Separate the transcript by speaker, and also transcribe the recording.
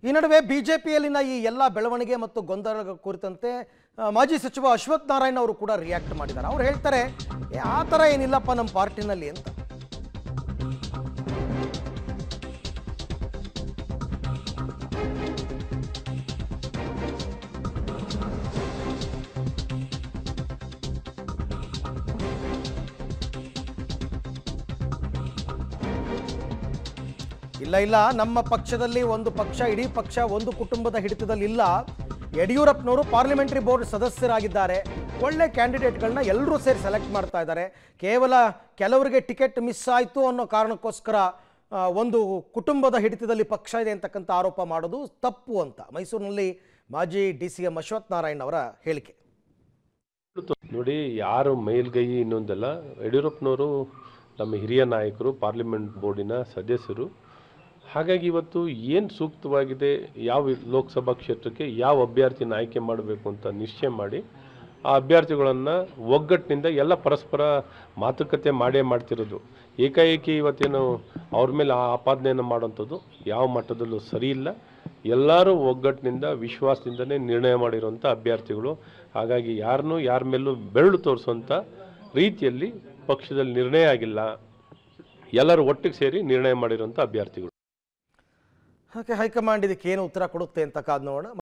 Speaker 1: ಈ ನಡುವೆ ಬಿಜೆಪಿಯಲ್ಲಿನ ಈ ಎಲ್ಲ ಬೆಳವಣಿಗೆ ಮತ್ತು ಗೊಂದಲ ಕುರಿತಂತೆ ಆ, ಮಾಜಿ ಸಚಿವ ಅಶ್ವಥ್ ನಾರಾಯಣ್ ಅವರು ಕೂಡ ರಿಯಾಕ್ಟ್ ಮಾಡಿದ್ದಾರೆ ಅವ್ರು ಹೇಳ್ತಾರೆ "ಏ, ಆ ಥರ ಏನಿಲ್ಲಪ್ಪ ನಮ್ಮ ಪಾರ್ಟಿನಲ್ಲಿ ಅಂತ ಇಲ್ಲ ಇಲ್ಲ ನಮ್ಮ ಪಕ್ಷದಲ್ಲಿ ಒಂದು ಪಕ್ಷ ಇಡೀ ಪಕ್ಷ ಒಂದು ಕುಟುಂಬದ ಹಿಡಿತದಲ್ಲಿ ಇಲ್ಲ ಯಡಿಯೂರಪ್ಪನವರು ಪಾರ್ಲಿಮೆಂಟರಿ ಬೋರ್ಡ್ ಸದಸ್ಯರಾಗಿದ್ದಾರೆ ಒಳ್ಳೆ ಕ್ಯಾಂಡಿಡೇಟ್ಗಳನ್ನ ಎಲ್ಲರೂ ಸೇರಿ ಸೆಲೆಕ್ಟ್ ಮಾಡ್ತಾ ಇದ್ದಾರೆ ಕೇವಲ ಕೆಲವರಿಗೆ ಟಿಕೆಟ್ ಮಿಸ್ ಆಯಿತು ಅನ್ನೋ ಕಾರಣಕ್ಕೋಸ್ಕರ ಆ, ಒಂದು ಕುಟುಂಬದ ಹಿಡಿತದಲ್ಲಿ ಪಕ್ಷ ಇದೆ ಅಂತಕ್ಕಂಥ ಆರೋಪ ಮಾಡೋದು ತಪ್ಪು ಅಂತ ಮೈಸೂರಿನಲ್ಲಿ ಮಾಜಿ D C M Ashwath Narayan ಅವರ ಹೇಳಿಕೆ
Speaker 2: ನೋಡಿ ಯಾರು ಮೇಲ್ಗೈ ಇನ್ನೊಂದಲ್ಲ ಯಡಿಯೂರಪ್ಪನವರು ನಮ್ಮ ಹಿರಿಯ ನಾಯಕರು ಪಾರ್ಲಿಮೆಂಟ್ ಬೋರ್ಡಿನ ಸದಸ್ಯರು ಹಾಗಾಗಿ ಇವತ್ತು ಏನು ಸೂಕ್ತವಾಗಿದೆ ಯಾವ ಲೋಕಸಭಾ ಕ್ಷೇತ್ರಕ್ಕೆ ಯಾವ ಅಭ್ಯರ್ಥಿನ ಆಯ್ಕೆ ಮಾಡಬೇಕು ಅಂತ ನಿಶ್ಚಯ ಮಾಡಿ ಆ ಅಭ್ಯರ್ಥಿಗಳನ್ನು ಒಗ್ಗಟ್ಟಿನಿಂದ ಎಲ್ಲ ಪರಸ್ಪರ ಮಾತುಕತೆ ಮಾಡೇ ಮಾಡ್ತಿರೋದು ಏಕಾಏಕಿ ಇವತ್ತೇನು ಅವ್ರ ಮೇಲೆ ಆ ಆಪಾದನೆಯನ್ನು ಮಾಡೋಂಥದ್ದು ಯಾವ ಮಟ್ಟದಲ್ಲೂ ಸರಿ ಇಲ್ಲ ಎಲ್ಲರೂ ಒಗ್ಗಟ್ಟಿನಿಂದ ವಿಶ್ವಾಸದಿಂದನೇ ನಿರ್ಣಯ ಮಾಡಿರುವಂಥ ಅಭ್ಯರ್ಥಿಗಳು ಹಾಗಾಗಿ ಯಾರನ್ನೂ ಯಾರ ಮೇಲೂ ಬೆರಳು ತೋರಿಸುವಂಥ ರೀತಿಯಲ್ಲಿ ಪಕ್ಷದಲ್ಲಿ ನಿರ್ಣಯ ಆಗಿಲ್ಲ ಎಲ್ಲರೂ ಒಟ್ಟಿಗೆ ಸೇರಿ ನಿರ್ಣಯ ಮಾಡಿರುವಂಥ ಅಭ್ಯರ್ಥಿಗಳು
Speaker 1: ಹಾಗೆ ಹೈಕಮಾಂಡ್ ಇದಕ್ಕೆ ಏನು ಉತ್ತರ ಕೊಡುತ್ತೆ ಅಂತ ಕಾದ್ ನೋಡೋಣ